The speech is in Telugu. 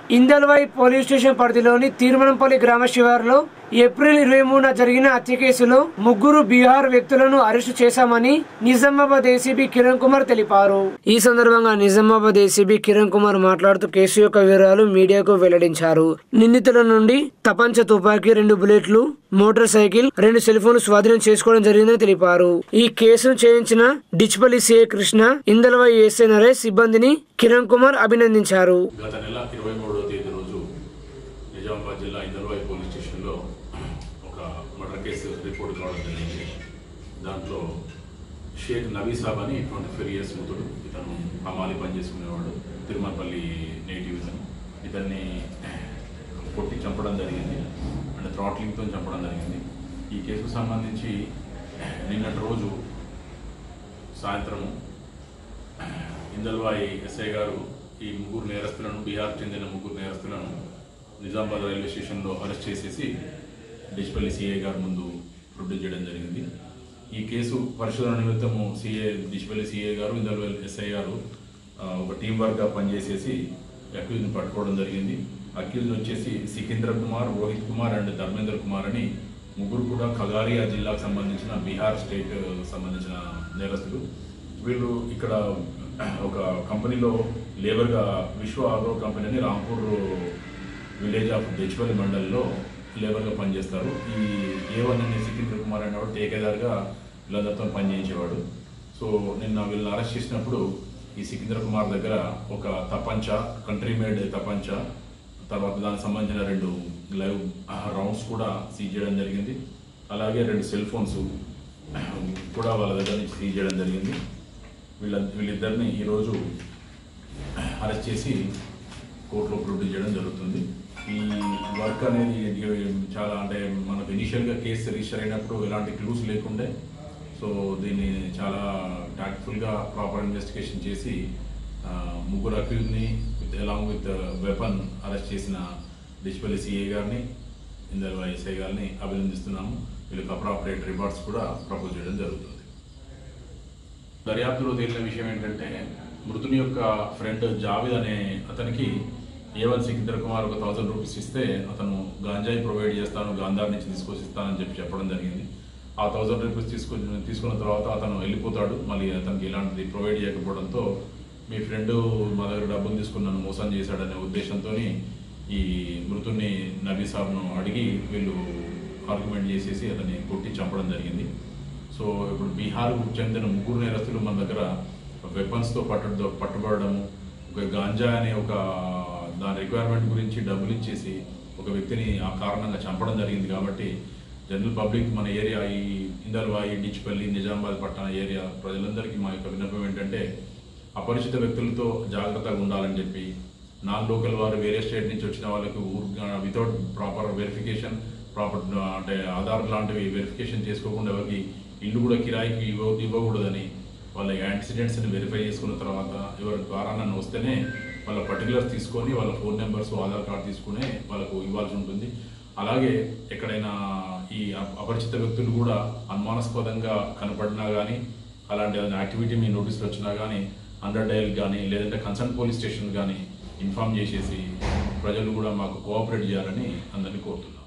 ఇందల్వాయి పోలీస్ స్టేషన్ పరిధిలోని తీర్మనంపల్లి గ్రామ శివారులో ఏప్రిల్ ఇరవై మూడున జరిగిన హత్య కేసులో ముగ్గురు బీహార్ వ్యక్తులను అరెస్టు చేశామని నిజామాబాద్ ఏసీబీ కిరణ్ కుమార్ తెలిపారు ఈ సందర్భంగా నిజామాబాద్ ఏసీబీ కిరణ్ కుమార్ మాట్లాడుతూ కేసు యొక్క వివరాలు మీడియాకు వెల్లడించారు నిందితుల నుండి తపంచ తుపాకీ రెండు బుల్లెట్లు మోటార్ సైకిల్ రెండు సెల్ ఫోన్లు స్వాధీనం చేసుకోవడం జరిగిందని తెలిపారు ఈ కేసును చేయించిన డిచ్పల్లి సిఐ కృష్ణ ఇందల్వాయి ఎస్ఐ నరేష్ సిబ్బందిని కిరణ్ కుమార్ అభినందించారు గత నెల ఇరవై మూడవ తేదీ రోజు నిజామాబాద్ జిల్లా ఇందర్వాయి పోలీస్ స్టేషన్లో ఒక మర్డర్ కేసు రిపోర్ట్ కావడం జరిగింది దాంట్లో షేక్ నబీ సాబ్ అని ట్వంటీ ఫోర్ ఇయర్స్ ముతుడు ఇతను హమాలి పని చేసుకునేవాడు తిరుమలపల్లి నేటివ్ ఇతను ఇతన్ని కొట్టి చంపడం జరిగింది అంటే థ్రాట్లింగ్తో చంపడం జరిగింది ఈ కేసుకు సంబంధించి నిన్నటి రోజు సాయంత్రము ఇందల్వాయి ఎస్ఐ గారు ఈ ముగ్గురు నేరస్తులను బీహార్ చెందిన ముగ్గురు నేరస్తులను నిజామాబాద్ రైల్వే స్టేషన్లో అరెస్ట్ చేసేసి డిష్పల్లి సిఐ గారి ముందు ప్రొడ్యూస్ చేయడం జరిగింది ఈ కేసు పరిశోధన నిమిత్తము సిఐ డిష్పల్లి సిఐ గారు ఇందల్వాయి ఎస్ఐ గారు ఆ, ఒక టీం వర్క్గా పనిచేసేసి అక్యూజ్ని పట్టుకోవడం జరిగింది అక్యూజ్ వచ్చేసి సికింద్ర కుమార్ రోహిత్ కుమార్ అండ్ ధర్మేంద్ర కుమార్ అని ముగ్గురు కూడా ఖగారియా జిల్లాకు సంబంధించిన బీహార్ స్టేట్ సంబంధించిన నేరస్తులు వీళ్ళు ఇక్కడ ఒక కంపెనీలో లేబర్గా విశ్వ ఆగ్రో కంపెనీ అని రాంపూర్ విలేజ్ ఆఫ్ బెచ్పల్లి మండల్లో లేబర్గా పనిచేస్తారు ఈ ఏ వన్ అనే సికింద్ర కుమార్ అనేవాడు టేకేదార్గా వీళ్ళందరితో పనిచేయించేవాడు సో నిన్న వీళ్ళని అరెస్ట్ చేసినప్పుడు ఈ సికింద్ర కుమార్ దగ్గర ఒక తపంచ కంట్రీ మేడ్ తపంచ తర్వాత దానికి సంబంధించిన రెండు లైవ్ రౌండ్స్ కూడా సీజ్ చేయడం జరిగింది అలాగే రెండు సెల్ ఫోన్స్ కూడా వాళ్ళ దగ్గర నుంచి సీజ్ చేయడం జరిగింది వీళ్ళ వీళ్ళిద్దరిని ఈరోజు అరెస్ట్ చేసి కోర్టులో ప్రొడ్యూస్ చేయడం జరుగుతుంది ఈ వర్క్ అనేది ఇది చాలా అంటే మనకు ఇనిషియల్గా కేసు రిజిస్టర్ అయినప్పుడు ఎలాంటి క్లూస్ లేకుండే సో దీన్ని చాలా టాక్ట్ఫుల్గా ప్రాపర్ ఇన్వెస్టిగేషన్ చేసి ఆ, ముగ్గురు అక్యూజ్ని with along with weapon arrest చేసిన డిస్పల్లి సిఏ గారిని ఇందర్ ఎస్ఐ గారిని అభినందిస్తున్నాము వీళ్ళకి అప్రాపరేట్ రివార్డ్స్ కూడా ప్రపోజ్ చేయడం జరుగుతుంది దర్యాప్తులో తేలిన విషయం ఏంటంటే మృతుని యొక్క ఫ్రెండ్ జావేద్ అనే అతనికి ఏవన్ సికిందర్ కుమార్ ఒక థౌసండ్ రూపీస్ ఇస్తే అతను గాంజాయి ప్రొవైడ్ చేస్తాను గాంధార్ నుంచి తీసుకొచ్చి ఇస్తానని చెప్పి చెప్పడం జరిగింది ఆ థౌసండ్ రూపీస్ తీసుకొని తీసుకున్న తర్వాత అతను వెళ్ళిపోతాడు మళ్ళీ అతనికి ఇలాంటిది ప్రొవైడ్ చేయకపోవడంతో మీ ఫ్రెండ్ మా దగ్గర డబ్బులు తీసుకుని నన్ను మోసం చేశాడనే ఉద్దేశంతో ఈ మృతుని నబీ సాబ్ను అడిగి వీళ్ళు ఆర్గ్యుమెంట్ చేసేసి అతన్ని కొట్టి చంపడం జరిగింది సో ఇప్పుడు బీహార్కు చెందిన ముగ్గురు నేరస్తులు మన దగ్గర వెపన్స్తో పట్టు పట్టుబడము ఒక గాంజా అనే ఒక దాని రిక్వైర్మెంట్ గురించి డబ్బులు ఇచ్చేసి ఒక వ్యక్తిని ఆ కారణంగా చంపడం జరిగింది కాబట్టి జనరల్ పబ్లిక్ మన ఏరియా ఈ ఇందల్వాయి డిచ్పల్లి నిజామాబాద్ పట్టణ ఏరియా ప్రజలందరికీ మా యొక్క విన్నపం ఏంటంటే అపరిచిత వ్యక్తులతో జాగ్రత్తగా ఉండాలని చెప్పి నాన్ లోకల్ వారు వేరే స్టేట్ నుంచి వచ్చిన వాళ్ళకు వితౌట్ ప్రాపర్ వెరిఫికేషన్ ప్రాపర్ అంటే ఆధార్ లాంటివి వెరిఫికేషన్ చేసుకోకుండా ఎవరికి ఇల్లు కూడా కిరాయికి ఇవ్వ ఇవ్వకూడదని వాళ్ళ యాక్సిడెంట్స్ని వెరిఫై చేసుకున్న తర్వాత ఎవరి ద్వారా నన్ను వస్తేనే వాళ్ళ పర్టికులర్స్ తీసుకొని వాళ్ళ ఫోన్ నెంబర్స్ ఆధార్ కార్డు తీసుకునే వాళ్ళకు ఇవ్వాల్సి ఉంటుంది అలాగే ఎక్కడైనా ఈ అప- అపరిచిత వ్యక్తులు కూడా అనుమానాస్పదంగా కనపడినా కానీ అలాంటి ఏదైనా యాక్టివిటీ మీ నోటీసులు వచ్చినా కానీ అండర్ డయల్ కానీ లేదంటే కన్సర్న్ పోలీస్ స్టేషన్ కానీ ఇన్ఫామ్ చేసేసి ప్రజలు కూడా మాకు కోఆపరేట్ చేయాలని అందరినీ కోరుతున్నాను